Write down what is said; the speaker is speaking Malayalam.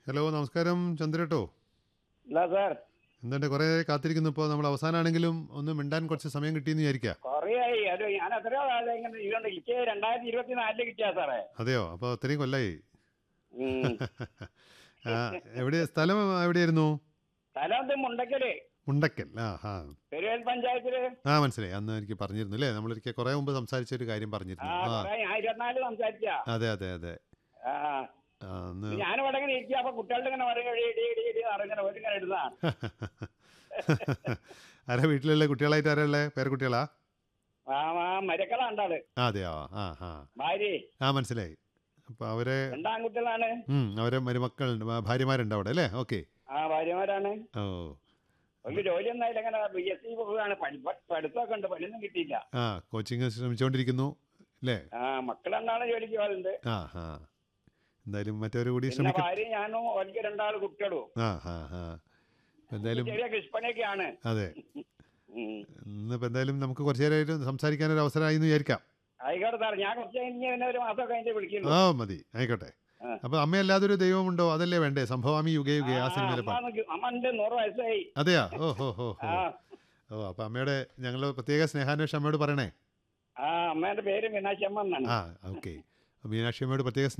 ഹലോ നമസ്കാരം ചന്ദ്രേട്ടോ ഇല്ല സാർ എന്തുണ്ട് കുറേ കാത്തിരിക്കുന്നു ഇപ്പോൾ നമ്മൾ അവസാനമാണെങ്കിലും ഒന്ന് മിണ്ടാൻ കുറച്ച് സമയം കിട്ടിയെന്ന് വിചാരിക്കാം കൊറേയായി അത് ഞാൻ എത്രയോ കാലം ഇങ്ങനെ ഇതുകൊണ്ട് എനിക്ക് രണ്ടായിരത്തി ഇരുപത്തി നാലില് കിട്ടിയ സാറേ അതെയോ അപ്പോൾ അത്രയും കൊല്ലായി ഉം. ആ, എവിടെ സ്ഥലം എവിടെയായിരുന്നു സ്ഥലം എന്ത് മുണ്ടക്കല് മുണ്ടക്കൽ ആ ആ പെരുവേൽ പഞ്ചായത്തില് ആ മനസ്സിലായി അന്ന് എനിക്ക് പറഞ്ഞിരുന്നു അല്ലേ നമ്മളൊരിക്കൽ കുറേ മുമ്പ് സംസാരിച്ച ഒരു കാര്യം ആ പറഞ്ഞിരുന്നു ആ കൊറേ ഞാൻ ഇരുപത്തിനാല് സംസാരിച്ച അതെ അതെ അതെ ആ ആ, അന്ന് ഞാനിവിടെ ഇങ്ങനെ ഇരിക്കുക അപ്പൊ കുട്ടികളുടെ ഇങ്ങനെ പറയും ഇടി ഇടി ഇടി ഇടി അറിങ്ങനെ ഓരിങ്ങനെ ഇടുന്ന ആരാ വീട്ടിലുള്ള കുട്ടികളായിട്ട് ആരാ ഉള്ളത് പേരക്കുട്ടികളാ ആ ആ മരക്കള ഉണ്ടാള് ആ അതെയോ ആ ആ ഭാര്യ ആ മനസ്സിലായി അപ്പോൾ അവരെ രണ്ടാൺകുട്ടികളാണ് ഉം, അവരെ മരുമക്കളുണ്ട് ഭാ- ഭാര്യമാരുണ്ട് അവിടെ അല്ലേ ഓക്കെ ആ ഭാര്യമാരാണ് ഓ ഒരു ജോലി ഒന്നായില്ല ഇങ്ങനെ ബി എസ് സി പോവുകയാണ് പഠി- പഠിത്തമൊക്കെ ഉണ്ട് പണിയൊന്നും കിട്ടിയില്ല ആ കോച്ചിങ് ശ്രമിച്ചുകൊണ്ടിരിക്കുന്നു അല്ലേ ആ മക്കൾ രണ്ടാളും ജോലിക്ക് പോകുന്നുണ്ട് ആ ആ എന്തായാലും മറ്റവർ കൂടി പിന്നെ ശ്രമിക്കും ഭാര്യ ഞാനും ഒരിക്കൽ രണ്ടാൾ കുട്ടികളും ആ ആ ആ എന്തായാലും ചെറിയ കൃഷിപ്പണിയൊക്കെയാണ് അതെ ഉം. ഇന്നിപ്പോൾ എന്തായാലും നമുക്ക് കുറച്ച് നേരമായിട്ട് സംസാരിക്കാൻ ഒരു അവസരമായി എന്ന് വിചാരിക്കാം ആയിക്കോട്ടെ സാർ ഞാൻ കുറച്ച് കഴിഞ്ഞ് പിന്നെ ഒരു മാസം കഴിഞ്ഞ് വിളിക്കുന്നു ആ മതി ആയിക്കോട്ടെ ആ. അപ്പൊ അമ്മയല്ലാതെ ഒരു ദൈവമുണ്ടോ അതല്ലേ വേണ്ടേ സംഭവാമി യുഗേ യുഗേ ആ ആ, സിനിമയിലെ അമ്മ നിക്ക്- അമ്മ ഉണ്ട് നൂറ് വയസ്സായി അതെയാ ഓ ഹോ ഹോ ഹോ ആ ഓ അപ്പൊ അമ്മയുടെ ഞങ്ങൾ പ്രത്യേക സ്നേഹാന്വേഷണം അമ്മയോട് പറയണേ ആ അമ്മേന്റെ പേര് മീനാക്ഷി അമ്മ എന്നാണ് ആ ഓക്കെ മീനാക്ഷി അമ്മയോട് പ്രത്യേക